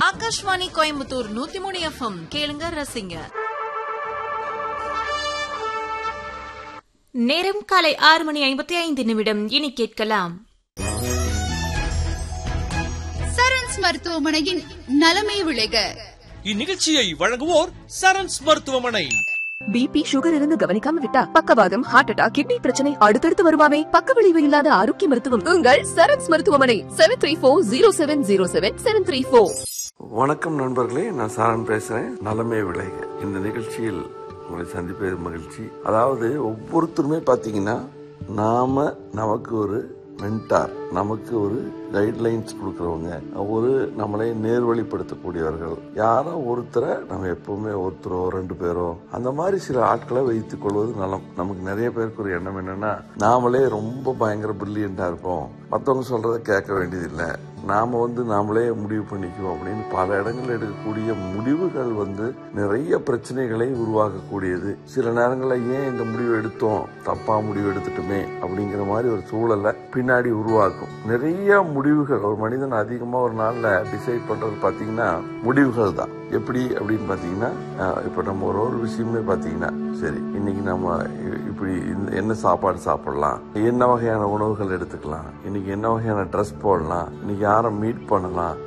ஆகாஷ்வாணி கோயம்புத்தூர் நூத்தி மூணு எஃப்எம் கேளுங்க ரசிங்க நேரம் காலை ஆறு மணி ஐம்பத்தி ஐந்து நிமிடம் இனி கேட்கலாம் சரண்ஸ் மருத்துவமனையின் நலமே விளைக இந்நிகழ்ச்சியை வழங்குவோர் சரண்ஸ் மருத்துவமனை பிபி சுகர் இருந்து கவனிக்காம விட்டா பக்கவாதம் ஹார்ட் அட்டாக் கிட்னி பிரச்சனை அடுத்தடுத்து வருமாமே பக்க விளைவு இல்லாத ஆரோக்கிய மருத்துவம் உங்கள் சரண்ஸ் மருத்துவமனை seven three four zero seven zero seven seven three four வணக்கம் நண்பர்களே நான் சாரன் பேசுறேன் நலமே விளைக இந்த நிகழ்ச்சியில் உங்களை சந்திப்பது மகிழ்ச்சி அதாவது ஒவ்வொருத்தருமே பார்த்தீங்கன்னா நாம நமக்கு ஒரு மென்டார் நமக்கு ஒரு கைட்லைன்ஸ் கொடுக்குறவங்க ஒரு நம்மளை நேர்வழிப்படுத்தக்கூடியவர்கள் யாரோ ஒருத்தரை நம்ம எப்பவுமே ஒருத்தரோ ரெண்டு பேரோ அந்த மாதிரி சில ஆட்களை வைத்துக் கொள்வது நலம் நமக்கு நிறைய பேருக்கு ஒரு எண்ணம் என்னன்னா நாமளே ரொம்ப பயங்கர பிரில்லியண்டா இருப்போம் மற்றவங்க சொல்றதை கேட்க வேண்டியதில்லை நாம வந்து நாமளே முடிவு பண்ணிக்குவோம் அப்படின்னு பல இடங்கள் எடுக்கக்கூடிய முடிவுகள் வந்து நிறைய பிரச்சனைகளை உருவாக்கக்கூடியது சில நேரங்களில் ஏன் இந்த முடிவு எடுத்தோம் தப்பா முடிவு எடுத்துட்டுமே அப்படிங்கிற மாதிரி ஒரு சூழலை பின்னாடி உருவாக்கும் நிறைய முடிவுகள் ஒரு மனிதன் அதிகமா ஒரு நாள்ல டிசைட் பண்றது பாத்தீங்கன்னா முடிவுகள் தான் எப்படி அப்படின்னு பாத்தீங்கன்னா அஹ், இப்ப நம்ம ஒரு ஒரு விஷயமே பாத்தீங்கன்னா சரி இன்னைக்கு நம்ம இ- இப்படி இந்த- என்ன சாப்பாடு சாப்பிடலாம் என்ன வகையான உணவுகள் எடுத்துக்கலாம் இன்னைக்கு என்ன வகையான ட்ரெஸ் போடலாம் இன்னைக்கு யாரை மீட் பண்ணலாம்